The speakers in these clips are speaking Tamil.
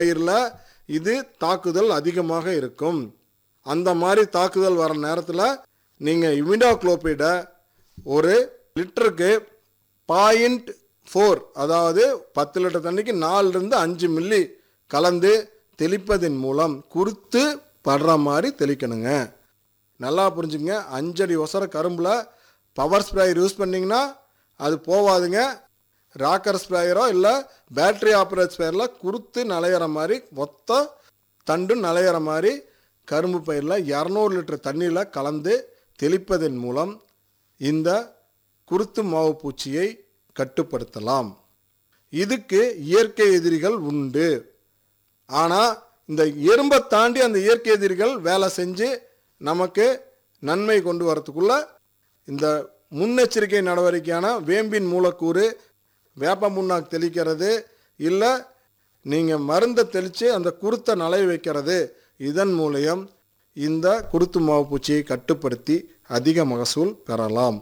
பயிரில் இது தாக்குதல் அதிகமாக இருக்கும் அந்த மாதிரி தாக்குதல் வர நேரத்தில் நீங்கள் இமிடாக்ளோபிடை ஒரு லிட்டருக்கு பாயிண்ட் ஃபோர் அதாவது பத்து லிட்டர் தண்ணிக்கு நாலுலேருந்து அஞ்சு மில்லி கலந்து தெளிப்பதன் மூலம் குறுத்து படுற மாதிரி தெளிக்கணுங்க நல்லா புரிஞ்சுங்க அஞ்சடி ஒசர கரும்பில் பவர் ஸ்ப்ரேயர் யூஸ் பண்ணிங்கன்னா அது போவாதுங்க ராக்கர் ஸ்ப்ரேயரோ இல்லை பேட்டரி ஆப்ரேட் ஸ்ப்ரேயரில் குறுத்து நலையிற மாதிரி மொத்த தண்டு நலையிற மாதிரி கரும்பு பயிரில் இரநூறு லிட்டர் தண்ணியில் கலந்து தெளிப்பதன் மூலம் இந்த குருத்து மாவு பூச்சியை கட்டுப்படுத்தலாம் இதுக்கு இயற்கை எதிரிகள் உண்டு ஆனால் இந்த எறும்பை தாண்டி அந்த இயற்கை எதிரிகள் வேலை செஞ்சு நமக்கு நன்மை கொண்டு வரத்துக்குள்ள இந்த முன்னெச்சரிக்கை நடவடிக்கையான வேம்பின் மூலக்கூறு வேப்ப முன்னாக்கு தெளிக்கிறது இல்லை நீங்கள் மருந்தை தெளித்து அந்த குருத்தை நலைய வைக்கிறது இதன் மூலியம் இந்த குருத்து மாவு பூச்சியை கட்டுப்படுத்தி அதிக மகசூல் பெறலாம்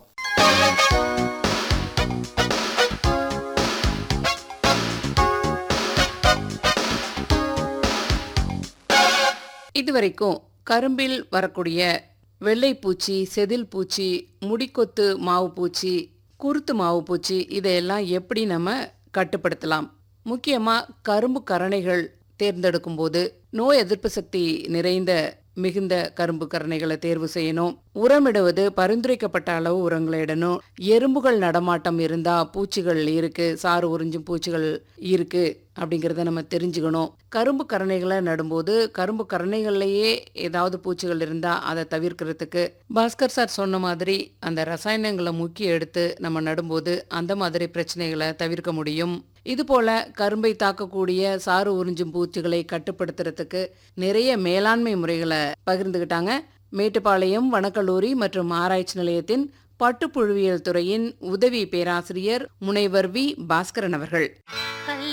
இதுவரைக்கும் கரும்பில் வரக்கூடிய வெள்ளைப்பூச்சி செதில் பூச்சி முடிக்கொத்து மாவு பூச்சி குருத்து மாவு பூச்சி இதையெல்லாம் எப்படி நம்ம கட்டுப்படுத்தலாம் முக்கியமாக கரும்பு கரணைகள் தேர்ந்தெடுக்கும் போது நோய் எதிர்ப்பு சக்தி நிறைந்த மிகுந்த கரும்பு கரணைகளை தேர்வு செய்யணும் உரமிடுவது பரிந்துரைக்கப்பட்ட அளவு உரங்களை இடணும் எறும்புகள் நடமாட்டம் இருந்தா பூச்சிகள் இருக்கு சாறு உறிஞ்சும் பூச்சிகள் இருக்கு அப்படிங்கிறத நம்ம தெரிஞ்சுக்கணும் கரும்பு கரணைகளை நடும்போது கரும்பு கரணைகள்லயே ஏதாவது பூச்சிகள் இருந்தா அதை தவிர்க்கிறதுக்கு பாஸ்கர் சார் சொன்ன மாதிரி அந்த ரசாயனங்களை முக்கிய எடுத்து நம்ம நடும்போது அந்த மாதிரி பிரச்சனைகளை தவிர்க்க முடியும் இதுபோல கரும்பை தாக்கக்கூடிய சாறு உறிஞ்சும் பூச்சிகளை கட்டுப்படுத்துறதுக்கு நிறைய மேலாண்மை முறைகளை பகிர்ந்துகிட்டாங்க மேட்டுப்பாளையம் வனக்கல்லூரி மற்றும் ஆராய்ச்சி நிலையத்தின் பட்டுப்புழுவியல் துறையின் உதவி பேராசிரியர் முனைவர் வி பாஸ்கரன் அவர்கள்